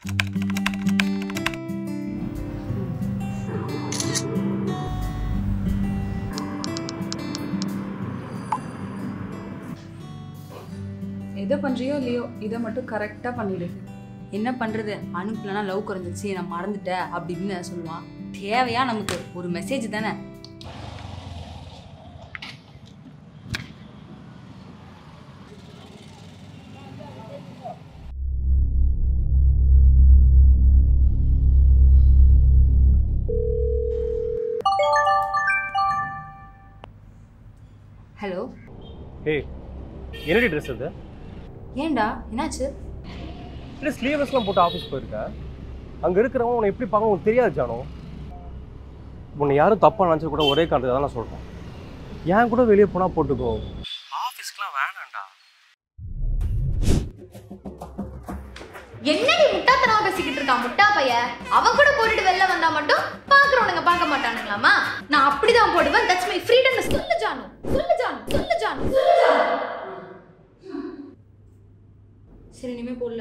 எதை பண்றியோ இல்லையோ இதை மட்டும் கரெக்டாக பண்ணிடு என்ன பண்றது அனுப்பலனா லவ் குறைஞ்சிச்சு நான் மறந்துட்டேன் அப்படின்னு சொல்லுவான் தேவையா நமக்கு ஒரு மெசேஜ் தானே ஹலோ ஏய் என்னடி ட்ரெஸ் அது ஏன்டா என்னாச்சு இல்லை ஸ்லீவ்லெஸ்லாம் போட்டு ஆஃபீஸ் போயிருக்க அங்கே இருக்கிறவங்க உன்னை எப்படி பார்க்க உனக்கு தெரியாது ஜானோ உன்னை யாரும் தப்பாக நினச்சா கூட ஒரே காரணத்துக்கு தான் நான் சொல்கிறேன் ஏன் கூட வெளியே போனால் போட்டுக்கோ ஆஃபீஸ்க்குலாம் வேணாம்டா என்னடி முட்டாத்தனமா பேசிக்கிட்டு இருக்கான் முட்டா பையன் அவன் கூட போட்டுட்டு வெளில வந்தா மட்டும் பாக்குறவனுங்க பார்க்க மாட்டானுங்களாமா நான் அப்படிதான் போடுவேன் தட்ஸ் மை ஃப்ரீடம் சொல்லு ஜானு சொல்லு ஜானு சொல்லு ஜானு சொல்லு ஜானு சரி இனிமே போடல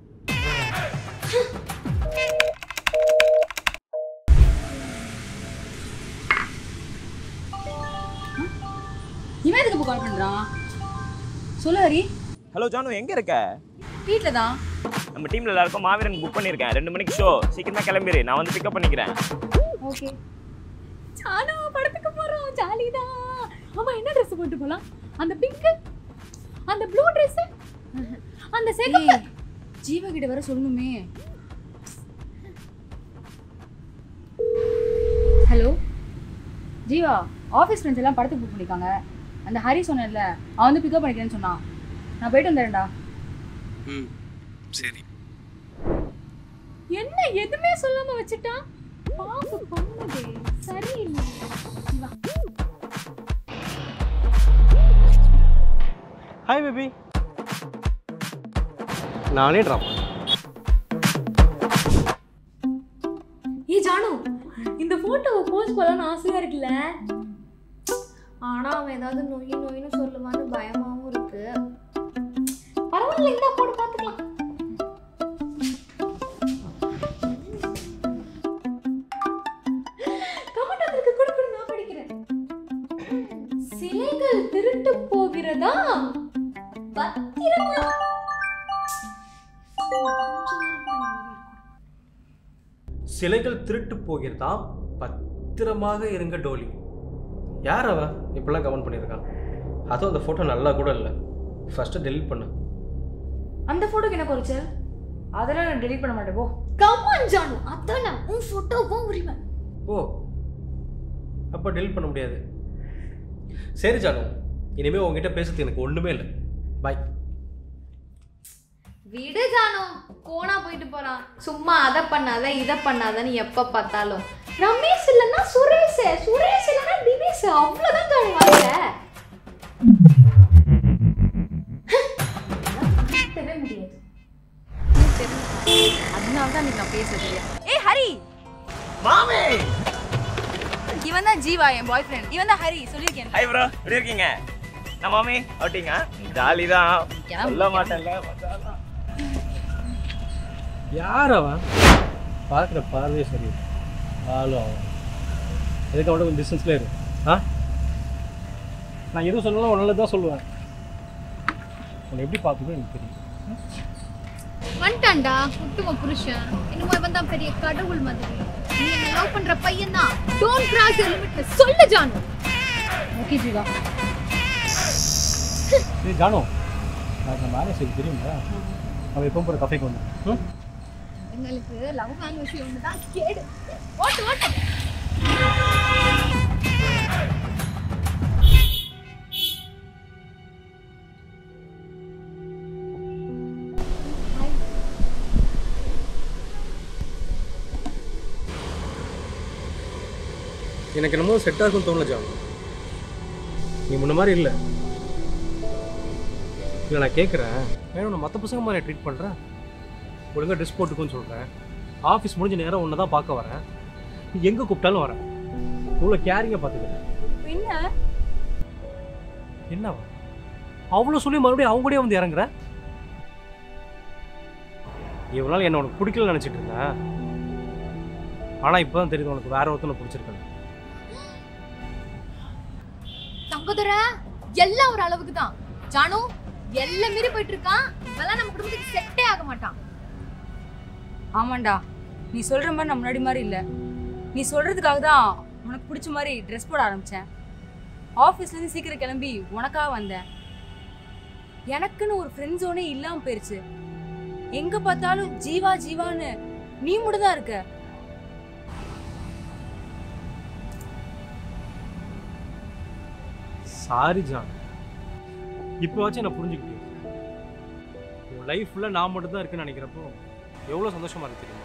இவன் எதுக்கு இப்போ கால் பண்றான் சொல்லு ஹரி ஹலோ ஜானு எங்க இருக்க வீட்டில் தான் நம்ம டீம்ல எல்லாருக்கும் மாவீரன் புக் பண்ணிருக்கேன் ரெண்டு மணிக்கு ஷோ சீக்கிரமா கிளம்பிடு நான் வந்து பிக்கப் பண்ணிக்கிறேன் ஓகே ஜானு படத்துக்கு போறோம் ஜாலிதான் ஆமா என்ன Dress போட்டு போலாம் அந்த பிங்க் அந்த ப்ளூ Dress அந்த சிகப்பு ஜீவா கிட்ட வர சொல்லணுமே ஹலோ ஜீவா ஆஃபீஸ் ஃப்ரெண்ட்ஸ் எல்லாம் படத்துக்கு புக் பண்ணிருக்காங்க அந்த ஹரி சொன்னேன்ல அவன் வந்து பிக்கப் பண்ணிக்கிறேன்னு சொன்னான் நான் போயிட்டு வந்துடுறேன்டா ம் சரி என்ன எதுவுமே சொல்லாம வச்சுட்டான் பாம்பு பண்ணுதே சரியில்லை வா. ஹாய் பேபி நானே ட்ராப் ஏய் ஜானு இந்த போட்டோவை போஸ்ட் பண்ணலாம்னு ஆசையா இருக்குல்ல ஆனா அவன் ஏதாவது நொய் நொய்னு சொல்லுவான்னு பயமாவும் இருக்கு பரவாயில்ல இந்த போட்டு பாத்துக்கலாம் கமெண்ட் வந்திருக்கு குடு குடு நான் படிக்கிறேன் சிலைகள் திருட்டு போகிறதா பத்திரமா சிலைகள் திருட்டு போகிறதா பத்திரமாக இருங்க டோலி யார் அவ இப்படிலாம் கமெண்ட் பண்ணியிருக்கான் அதுவும் அந்த ஃபோட்டோ நல்லா கூட இல்லை ஃபஸ்ட்டு டெலிட் பண்ணு அந்த ஃபோட்டோக்கு என்ன குறைச்ச அதெல்லாம் நான் டெலிட் பண்ண மாட்டேன் போ கமான் ஜானு அதானே உன் போட்டோவும் உரிமை ஓ அப்போ டெலிட் பண்ண முடியாது சரி ஜானு இனிமேல் உங்ககிட்ட பேசுறதுக்கு எனக்கு ஒன்றுமே இல்லை பாய் விடு ஜானு போனா போயிட்டு போறான் சும்மா அதை பண்ணாத இதை பண்ணாதன்னு எப்ப பார்த்தாலும் ரமேஷ் இல்லைன்னா சுரேஷ் சுரேஷ் இல்லைன்னா தினேஷ் அவ்வளவுதான் ஜானு வாழ்க்கை மாத்தவே முடியாது அதனால தான் இன்னைக்கு நான் பேசுறது இல்லையா ஏய் ஹரி மாமே இவன் தான் ஜீவா என் பாய் ஃப்ரெண்ட் இவன் தான் ஹரி சொல்லியிருக்கேன் ஹாய் ப்ரோ எப்படி இருக்கீங்க நான் மாமி அவுட்டிங்க ஜாலி தான் கிளம்பு, சொல்ல மாட்டேன்ல மச்சான். யார் அவன் பார்க்குற பார்வையே சரி ஆளும் அவன் எதுக்கு அவன் கொஞ்சம் டிஸ்டன்ஸ்லேயே இரு ஆ நான் எதுவும் சொன்னாலும் உன்னால தான் சொல்லுவேன் உன்னை எப்படி பார்த்துக்கணும் எனக்கு தெரியும் வந்துட்டான்டா உத்தும புருஷன் என்னமோ இவன் தான் பெரிய கடவுள் மாதிரி நீ என்ன லவ் பண்ற பையன் தான் டோன்ட் கிராஸ் லிமிட் சொல்லு ஜானு ஓகே ஜீவா சரி ஜானோ நான் நம்ம மேனேஜ் செய்ய தெரியுங்களா அவன் எப்போ போகிற கஃபேக்கு வந்து ம் எங்களுக்கு லவ் மேன் விஷயம் ஒன்று தான் கேடு ஓட்டு ஓட்டு எனக்கு என்னமோ செட் ஆகும் தோணல ஜானு நீ முன்ன மாதிரி இல்லை இல்லை நான் கேட்குறேன் வேணும் நான் மற்ற பசங்க மாதிரி ட்ரீட் பண்ணுறேன் ஒழுங்காக ட்ரெஸ் போட்டுக்கோன்னு சொல்கிறேன் ஆஃபீஸ் முடிஞ்ச நேரம் ஒன்று தான் பார்க்க வரேன் நீ எங்கே கூப்பிட்டாலும் வரேன் இவ்வளோ கேரிங்காக பார்த்துக்கிறேன் என்ன என்னவா அவ்வளோ சொல்லி மறுபடியும் அவங்க கூடயே வந்து இறங்குற இவ்வளோ நாள் என்ன உனக்கு பிடிக்கலன்னு நினச்சிட்டு இருந்தேன் ஆனால் இப்போ தான் தெரியுது உனக்கு வேற ஒருத்தனை பிடிச்சிருக்கேன் தங்கதுரை எல்லாம் ஒரு அளவுக்கு தான் ஜானு எல்லாம் மீறி போயிட்டு இருக்கான் இவெல்லாம் நம்ம குடும்பத்துக்கு செட்டே ஆக மாட்டான் ஆமாண்டா நீ சொல்ற மாதிரி நான் முன்னாடி மாதிரி இல்லை நீ சொல்றதுக்காக தான் உனக்கு பிடிச்ச மாதிரி ட்ரெஸ் போட ஆரம்பிச்சேன் ஆஃபீஸ்லேருந்து சீக்கிரம் கிளம்பி உனக்காக வந்தேன் எனக்குன்னு ஒரு ஃப்ரெண்ட் ஜோனே இல்லாமல் போயிருச்சு எங்க பார்த்தாலும் ஜீவா ஜீவான்னு நீ மட்டும் தான் இருக்க சாரி ஜான் இப்போ வச்சு நான் புரிஞ்சுக்கிட்டேன் உன் லைஃப் ஃபுல்லாக நான் மட்டும் தான் இருக்குன்னு நினைக்கிறப்போ எவ்வளோ சந்தோஷமா இருக்கு தெரியுமா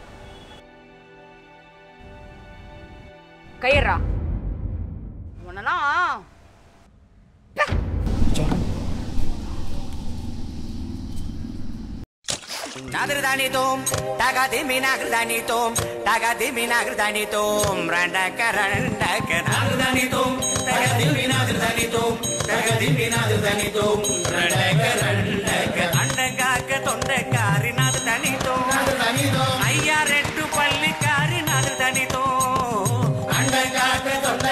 கையறா உன்னெல்லாம் நாதிருதானிதோம் தகதி மீனாகிருதானிதோம் தகதி மீனாகிருதானிதோம் ரண்டக்க ரண்டக்க நாகிருதானிதோம் தகதி மீனாகிருதானிதோம் தகதி மீனாகிருதானிதோம் ரண்டக்க ரண்டக்க அண்டங்காக்க தொண்டக்காரி நாதிருதானிதோம் ஐயா ரெட்டு பள்ளிக்காரி நாதிருதானிதோம் அண்டங்காக்க தொண்ட